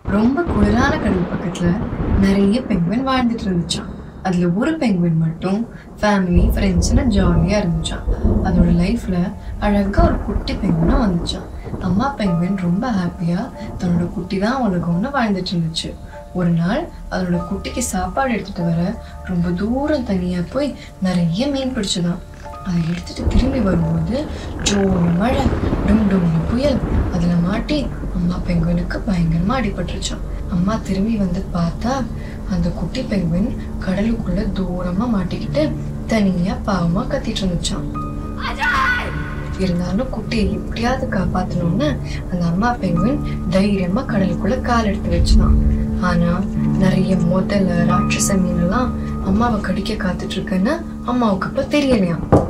ரொம்ப குளிரான கடல் பக்கத்துல நிறைய பெங்குவின் வாழ்ந்துட்டு இருந்துச்சான் அதுல ஒரு பெங்குவின் மட்டும் ஃபேமிலி ஃப்ரெண்ட்ஸ்னு ஜாலியா இருந்துச்சான் அதோட லைஃப்ல அழகா ஒரு குட்டி பெங்குவினும் வந்துச்சான் அம்மா பெங்குவின் ரொம்ப ஹாப்பியா தன்னோட குட்டி தான் உலகம்னு வாழ்ந்துட்டு இருந்துச்சு ஒரு நாள் அதோட குட்டிக்கு சாப்பாடு எடுத்துட்டு வர ரொம்ப தூரம் தனியா போய் நிறைய மீன் பிடிச்சதாம் அதை எடுத்துட்டு திரும்பி வரும்போது ஜோரு மழை டும் டும்னு புயல் அதுல மாட்டி அம்மா பெங்குவினுக்கு பயங்கரமா அடிபட்டுருச்சான் அம்மா திரும்பி வந்து பார்த்தா அந்த குட்டி பெங்குவின் கடலுக்குள்ள தூரமா மாட்டிக்கிட்டு தனியா பாவமா கத்திட்டு இருந்துச்சான் இருந்தாலும் குட்டியை எப்படியாவது காப்பாத்தணும்னு அந்த அம்மா பெங்குவின் தைரியமா கடலுக்குள்ள கால் எடுத்து வச்சுதான் ஆனா நிறைய முதல்ல ராட்சச மீன் எல்லாம் அம்மாவை கடிக்க காத்துட்டு இருக்குன்னு அம்மாவுக்கு அப்ப தெரியலையாம்